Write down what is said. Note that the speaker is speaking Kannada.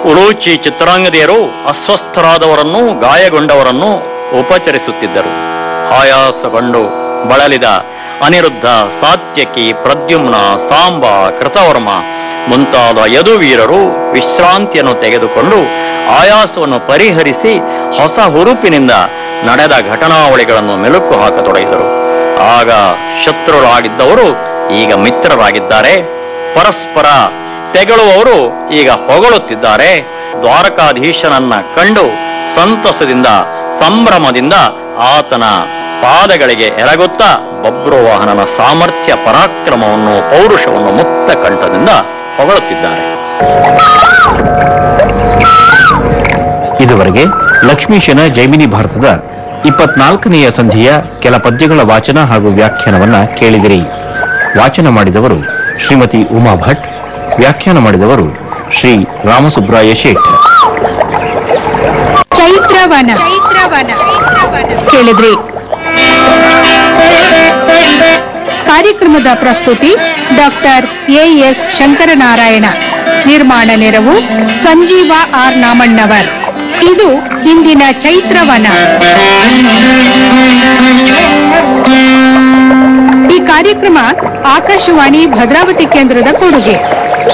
ಉಡೂಚಿ ಚಿತ್ರಾಂಗದಿಯರು ಅಸ್ವಸ್ಥರಾದವರನ್ನು ಗಾಯಗೊಂಡವರನ್ನು ಉಪಚರಿಸುತ್ತಿದ್ದರು ಆಯಾಸಗೊಂಡು ಬಳಲಿದ ಅನಿರುದ್ಧ ಸಾತ್ಯಕಿ ಪ್ರದ್ಯುಮ್ನ ಸಾಂಬ ಕೃತವರ್ಮ ಮುಂತಾದ ಯದುವೀರರು ವಿಶ್ರಾಂತಿಯನ್ನು ತೆಗೆದುಕೊಂಡು ಆಯಾಸವನ್ನು ಪರಿಹರಿಸಿ ಹೊಸ ಹುರುಪಿನಿಂದ ನಡೆದ ಘಟನಾವಳಿಗಳನ್ನು ಮೆಲುಕು ಹಾಕತೊಡಗಿದರು ಆಗ ಶತ್ರುಗಳಾಗಿದ್ದವರು ಈಗ ಮಿತ್ರರಾಗಿದ್ದಾರೆ ಪರಸ್ಪರ ತೆಗಳುವವರು ಈಗ ಹೊಗಳುತ್ತಿದ್ದಾರೆ ದ್ವಾರಕಾಧೀಶನನ್ನ ಕಂಡು ಸಂತಸದಿಂದ ಸಂಭ್ರಮದಿಂದ ಆತನ ಪಾದಗಳಿಗೆ ಎರಗುತ್ತಾ ಬಬ್ರುವಾಹನನ ಸಾಮರ್ಥ್ಯ ಪರಾಕ್ರಮವನ್ನು ಪೌರುಷವನ್ನು ಮುಕ್ತ ಕಂಠದಿಂದ ಹೊಗಳುತ್ತಿದ್ದಾರೆ ಇದುವರೆಗೆ ಲಕ್ಷ್ಮೀಶನ ಜೈಮಿನಿ ಭಾರತದ ಇಪ್ಪತ್ನಾಲ್ಕನೆಯ ಸಂಧಿಯ ಕೆಲ ಪದ್ಯಗಳ ವಾಚನ ಹಾಗೂ ವ್ಯಾಖ್ಯಾನವನ್ನ ಕೇಳಿದಿರಿ ವಾಚನ ಮಾಡಿದವರು ಶ್ರೀಮತಿ ಉಮಾ ಭಟ್ ವ್ಯಾಖ್ಯಾನ ಮಾಡಿದವರು ಶ್ರೀ ರಾಮಸುಬ್ರಾಯ ಶೇಖ್ ಚೈತ್ರವನ ಚೈತ್ರವನ ಕೇಳಿದ್ರಿ ಕಾರ್ಯಕ್ರಮದ ಪ್ರಸ್ತುತಿ ಡಾಕ್ಟರ್ ಎಎಸ್ ಶಂಕರನಾರಾಯಣ ನಿರ್ಮಾಣ ನೆರವು ಸಂಜೀವ ಆರ್ ನಾಮಣ್ಣವರ್ ಇದು ಇಂದಿನ ಚೈತ್ರವನ ಈ ಕಾರ್ಯಕ್ರಮ ಆಕಾಶವಾಣಿ ಭದ್ರಾವತಿ ಕೇಂದ್ರದ ಕೊಡುಗೆ